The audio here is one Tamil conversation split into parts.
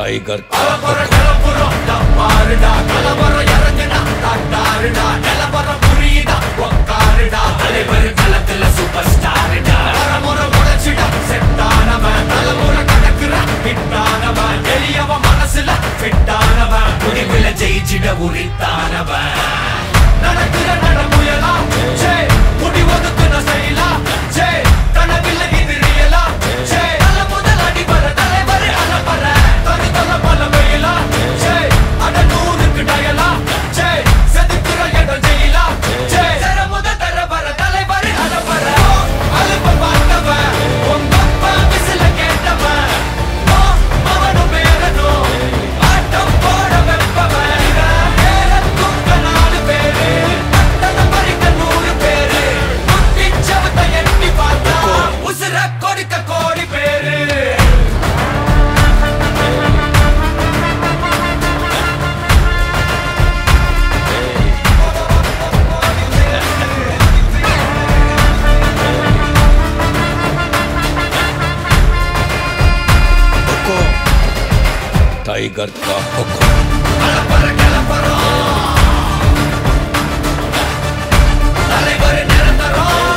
டைகர் கலப்பற கலப்புறம் தப்பாருடா கலவரம் இறங்குடா தட்டாருடா நிலவரம் புரியுதா உக்காருடா தலைவர் களத்துல சூப்பர் ஸ்டாருடா வரமுறை உழைச்சிடா செட்டானவன் தலைமுறை கடக்குற ஹிட்டானவன் எளியவன் மனசுல ஃபிட்டானவன் முடிவுல ஜெயிச்சிட உரித்தானவன் நடக்கிற நடமுயலா சே முடிவதுக்கு நான் செய்யலாம் சே கனவில்ல இது ரியலா சே நல்ல முதல் அடிபர தலைவர் அலப்பற தனி தல பல வெயிலா சே அட நூறுக்கு டயலா சே செதுக்குற இடம் ஜெயிலா சே தர முத தர வர தலைவர் அலப்பற அலுப்ப பார்த்தவன் உங்க அப்பா விசில கேட்டவன் ஓ, அவனும் பேரனும் ஆட்டம் போட வெப்பவன் பேரன் தூக்க நாலு பேரு பட்டத பறிக்க நூறு பேரு முட்டி சவத்த எட்டி பார்த்தா உசுர கொடுக்க கோடி பேரு டைகர் கா हुक्म கலப்பற கலப்பறம் தலைவர் நிரந்தரம்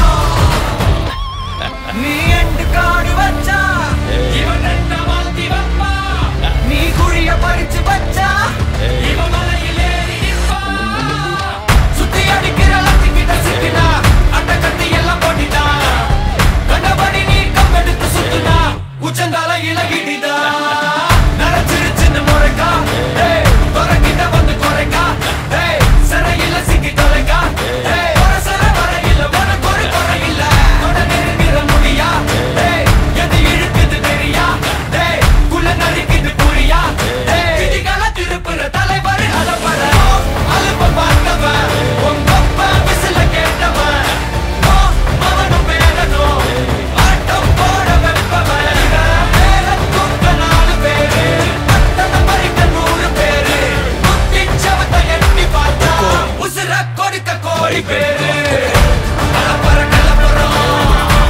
நீ எண்டு காடு வச்சா இவன் என்ன மாத்தி வைப்பா நீ குழிய பறிச்சு வச்சா இவன் மலையில் ஏறி நிற்பா சுத்தி அடிக்கிற லத்திக்கிட்ட சிக்கினா அட்ட கட்டி எல்லாம் போட்டிட்டா கண்டபடி நீ கம்பெடுத்து சுத்துனா உச்சந்தால இலகிடிதா நரைச்சிருச்சுன்னு முறைக்கா டேய் துறக்கிட்ட வந்து குறைக்கா டேய் சிறையில சிக்கி தொலைக்கா டேய் ஒரு சிறை வரையில உனக்கு ஒரு குறை இல்ல தொட நெருங்கிற முடியா டேய் எது இழுக்குது தெரியா டேய் குள்ள நறுக்குது புரியா டேய் விதிகளை திருப்புற தலைவர் அலப்பற அலுப்ப பார்த்தவன் உங்க அப்பா விசில கேட்டவன் ஓ, அவனும் பேரனும் ஆட்டம் போட வெப்பவன் பேரன் தூக்க நாலு பேரு பட்டத பறிக்க நூறு பேரு முத்தி சவத்த எட்டி பார்த்தா உசுர கொடுக்க கோடி பேரு கலப்பற கலப்பறம்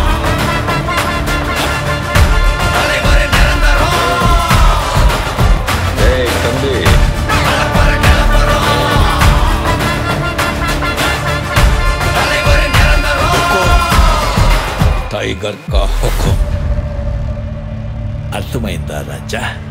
தலைவர் நிரந்தரம் ஏய் தம்பி கலப்பற கலப்பறம் தலைவர் நிரந்தரம் டைగర్ కా हुक्म అర్థమైందా రాజా